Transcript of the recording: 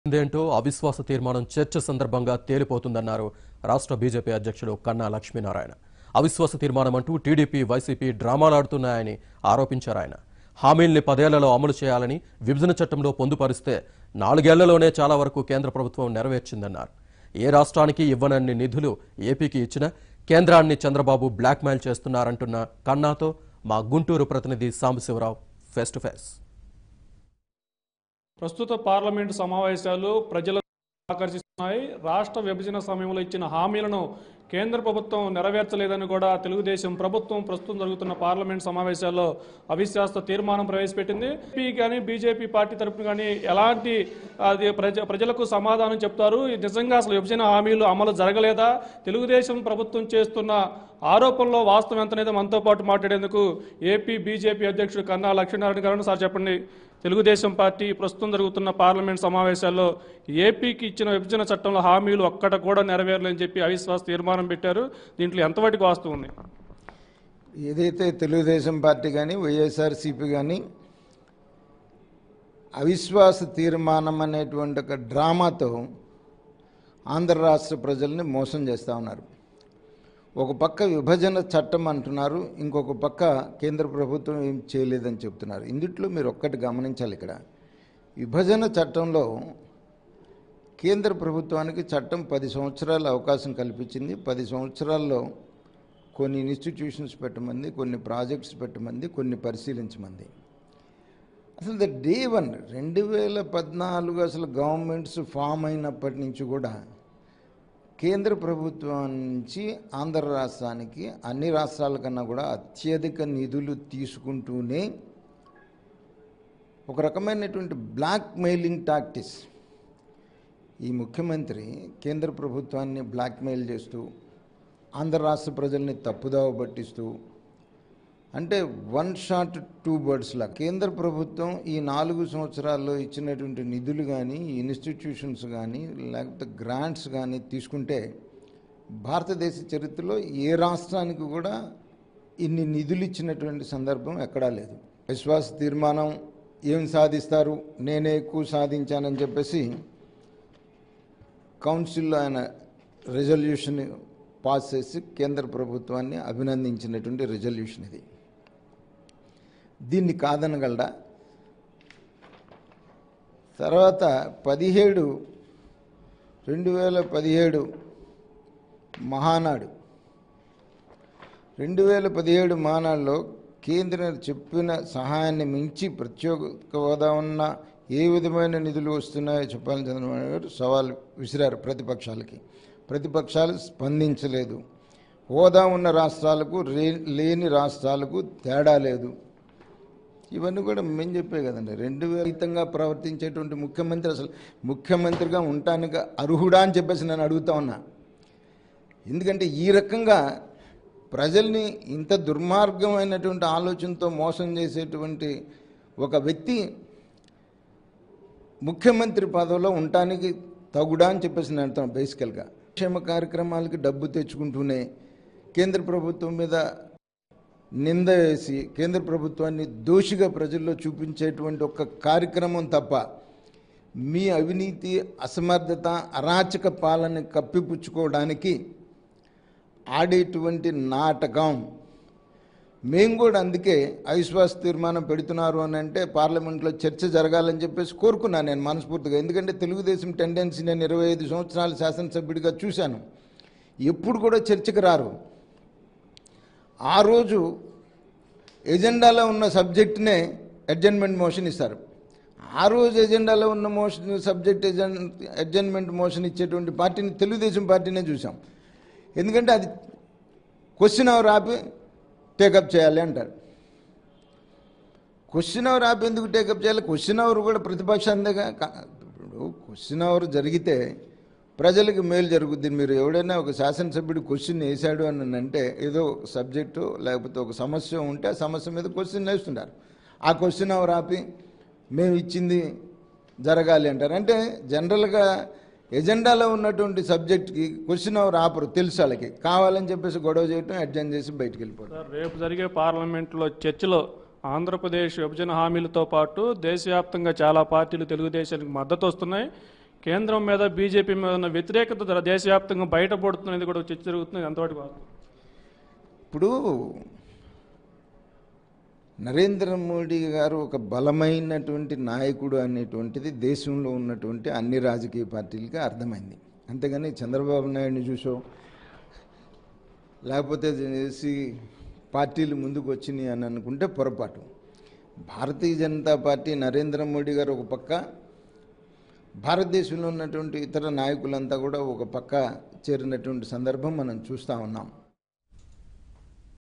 ఇదేంటో అవిశ్వాస తీర్మానం చర్చ సందర్భంగా తేలిపోతుందన్నారు రాష్ట్ర బీజేపీ అధ్యక్షుడు కన్నా లక్ష్మీనారాయణ అవిశ్వాస తీర్మానం అంటూ టీడీపీ వైసీపీ డ్రామాలాడుతున్నాయని ఆరోపించారు ఆయన హామీల్ని పదేళ్లలో అమలు చేయాలని విభజన చట్టంలో పొందుపరిస్తే నాలుగేళ్లలోనే చాలా వరకు కేంద్ర ప్రభుత్వం నెరవేర్చిందన్నారు ఏ రాష్ట్రానికి ఇవ్వనన్ని నిధులు ఏపీకి ఇచ్చినా కేంద్రాన్ని చంద్రబాబు బ్లాక్మెయిల్ చేస్తున్నారంటున్న కన్నాతో మా గుంటూరు ప్రతినిధి సాంబశివరావు ఫేస్ టు ఫేస్ ప్రస్తుత పార్లమెంటు సమావేశాలు ప్రజలను ఆకర్షిస్తున్నాయి రాష్ట్ర విభజన సమయంలో ఇచ్చిన హామీలను కేంద్ర ప్రభుత్వం నెరవేర్చలేదని కూడా తెలుగుదేశం ప్రభుత్వం ప్రస్తుతం జరుగుతున్న పార్లమెంట్ సమావేశాల్లో అవిశ్వాస తీర్మానం ప్రవేశపెట్టింది పీ కానీ బీజేపీ పార్టీ తరపున కానీ ఎలాంటి అది ప్రజ ప్రజలకు సమాధానం చెప్తారు నిజంగా అసలు విభజన హామీలు అమలు జరగలేదా తెలుగుదేశం ప్రభుత్వం చేస్తున్న ఆరోపణలో వాస్తవం ఎంతనేది మనతో పాటు మాట్లాడేందుకు ఏపీ బీజేపీ అధ్యక్షుడు కన్నా లక్ష్మీనారాయణ గారు సార్ చెప్పండి తెలుగుదేశం పార్టీ ప్రస్తుతం జరుగుతున్న పార్లమెంట్ సమావేశాల్లో ఏపీకి ఇచ్చిన విభజన చట్టంలో హామీలు ఒక్కట కూడా నెరవేరలేని చెప్పి అవిశ్వాస తీర్మానం పెట్టారు దీంట్లో ఎంతవరకు వాస్తవం ఉంది ఏదైతే తెలుగుదేశం పార్టీ కానీ వైఎస్ఆర్సీపీ కానీ అవిశ్వాస తీర్మానం అనేటువంటి ఒక డ్రామాతో ఆంధ్ర రాష్ట్ర ప్రజల్ని మోసం చేస్తూ ఉన్నారు ఒక పక్క విభజన చట్టం అంటున్నారు ఇంకొక పక్క కేంద్ర ప్రభుత్వం ఏం చేయలేదని చెప్తున్నారు ఇందుట్లో మీరు ఒక్కటి గమనించాలి ఇక్కడ విభజన చట్టంలో కేంద్ర ప్రభుత్వానికి చట్టం పది సంవత్సరాల అవకాశం కల్పించింది పది సంవత్సరాల్లో కొన్ని ఇన్స్టిట్యూషన్స్ పెట్టమంది కొన్ని ప్రాజెక్ట్స్ పెట్టమంది కొన్ని పరిశీలించమంది అసలు ద డే వన్ రెండు వేల పద్నాలుగు అసలు గవర్నమెంట్స్ ఫామ్ అయినప్పటి నుంచి కూడా కేంద్ర ప్రభుత్వం నుంచి ఆంధ్ర రాష్ట్రానికి అన్ని రాష్ట్రాల కన్నా కూడా అత్యధిక నిధులు తీసుకుంటూనే ఒక రకమైనటువంటి బ్లాక్ మెయిలింగ్ టాక్టిస్ ఈ ముఖ్యమంత్రి కేంద్ర ప్రభుత్వాన్ని బ్లాక్మెయిల్ చేస్తూ ఆంధ్ర రాష్ట్ర ప్రజల్ని తప్పుదావ పట్టిస్తూ అంటే వన్ షాట్ టూ బర్డ్స్లా కేంద్ర ప్రభుత్వం ఈ నాలుగు సంవత్సరాల్లో ఇచ్చినటువంటి నిధులు కానీ ఇన్స్టిట్యూషన్స్ కానీ లేకపోతే గ్రాంట్స్ కానీ తీసుకుంటే భారతదేశ చరిత్రలో ఏ రాష్ట్రానికి కూడా ఇన్ని నిధులు ఇచ్చినటువంటి సందర్భం ఎక్కడా లేదు విశ్వాస తీర్మానం ఏం సాధిస్తారు నేనే ఎక్కువ సాధించానని చెప్పేసి కౌన్సిల్లో ఆయన రెజల్యూషన్ పాస్ చేసి కేంద్ర ప్రభుత్వాన్ని అభినందించినటువంటి రెజల్యూషన్ ఇది దీన్ని కాదనగలడా తర్వాత పదిహేడు రెండు వేల పదిహేడు మహానాడు రెండు వేల పదిహేడు మహానాడులో కేంద్రం చెప్పిన సహాయాన్ని మించి ప్రత్యేక హోదా ఉన్న ఏ విధమైన నిధులు వస్తున్నాయో చెప్పాలని చంద్రబాబు నాయుడు గారు సవాల్ విసిరారు ప్రతిపక్షాలకి ప్రతిపక్షాలు స్పందించలేదు హోదా ఉన్న రాష్ట్రాలకు రే లేని రాష్ట్రాలకు తేడా లేదు ఇవన్నీ కూడా మేము చెప్పే కదండి రెండు రహితంగా ప్రవర్తించేటువంటి ముఖ్యమంత్రి అసలు ముఖ్యమంత్రిగా ఉండటానికి అర్హుడా అని చెప్పేసి నేను అడుగుతా ఉన్నా ఎందుకంటే ఈ రకంగా ప్రజల్ని ఇంత దుర్మార్గమైనటువంటి ఆలోచనతో మోసం చేసేటువంటి ఒక వ్యక్తి ముఖ్యమంత్రి పదవిలో ఉండటానికి తగుడా అని చెప్పేసి నేను అంటాను బేసికల్గా క్షేమ కార్యక్రమాలకి డబ్బు తెచ్చుకుంటూనే కేంద్ర ప్రభుత్వం మీద నింద వేసి కేంద్ర ప్రభుత్వాన్ని దోషిగా ప్రజల్లో చూపించేటువంటి ఒక కార్యక్రమం తప్ప మీ అవినీతి అసమర్థత అరాచక పాలన కప్పిపుచ్చుకోవడానికి ఆడేటువంటి నాటకం మేము కూడా అందుకే అవిశ్వాస తీర్మానం పెడుతున్నారు అని అంటే పార్లమెంట్లో చర్చ జరగాలని చెప్పేసి కోరుకున్నాను నేను మనస్ఫూర్తిగా ఎందుకంటే తెలుగుదేశం టెండెన్సీ నేను ఇరవై ఐదు సంవత్సరాలు శాసనసభ్యుడిగా చూశాను ఎప్పుడు కూడా చర్చకు రారు ఆ రోజు ఎజెండాలో ఉన్న సబ్జెక్ట్నే అడ్జన్మెంట్ మోషన్ ఇస్తారు ఆ రోజు ఎజెండాలో ఉన్న మోషన్ సబ్జెక్ట్ ఎజెన్ అడ్జన్మెంట్ మోషన్ ఇచ్చేటువంటి పార్టీని తెలుగుదేశం పార్టీనే చూసాం ఎందుకంటే అది క్వశ్చన్ అవర్ ఆపి టేకప్ చేయాలి అంటారు క్వశ్చన్ అవర్ ఆపి ఎందుకు టేకప్ చేయాలి క్వశ్చన్ అవర్ కూడా ప్రతిపక్షాందేగా కా- ఇప్పుడు క్వశ్చన్ అవర్ జరిగితే ప్రజలకు మేలు జరుగుద్ది మీరు ఎవడైనా ఒక శాసనసభ్యుడు క్వశ్చన్ వేశాడు అని అంటే ఏదో సబ్జెక్టు లేకపోతే ఒక సమస్య ఉంటే ఆ సమస్య మీద క్వశ్చన్ వేస్తుంటారు ఆ క్వశ్చన్ అవర్ ఆపి మేము ఇచ్చింది జరగాలి అంటారు అంటే జనరల్గా ఎజెండాలో ఉన్నటువంటి సబ్జెక్ట్కి క్వశ్చన్ అవర్ ఆపరు తెలుసు వాళ్ళకి కావాలని చెప్పేసి గొడవ చేయటం అడ్జస్ట్ చేసి బయటికి వెళ్ళిపోవడం సార్ రేపు జరిగే పార్లమెంట్లో చర్చలో ఆంధ్రప్రదేశ్ విభజన హామీలతో పాటు దేశవ్యాప్తంగా చాలా పార్టీలు తెలుగుదేశానికి మద్దతు వస్తున్నాయి కేంద్రం మీద బీజేపీ మీద ఉన్న వ్యతిరేకత ద- దేశవ్యాప్తంగా బయటపడుతున్నది కూడా చర్చ జరుగుతుంది ఎంతవరకు వాస్తవం? ఇప్పుడు నరేంద్ర మోడీ గారు ఒక బలమైనటువంటి నాయకుడు అనేటువంటిది దేశంలో ఉన్నటువంటి అన్ని రాజకీయ పార్టీలకి అర్థమైంది అంతేగాని చంద్రబాబు నాయుడిని చూసో లేకపోతే చేసి పార్టీలు ముందుకు వచ్చినాయి అని అనుకుంటే పొరపాటు భారతీయ జనతా పార్టీ నరేంద్ర మోడీ గారు ఒక పక్క భారతదేశంలో ఉన్నటువంటి ఇతర నాయకులంతా కూడా ఒక పక్క చేరినటువంటి సందర్భం మనం చూస్తూ ఉన్నాం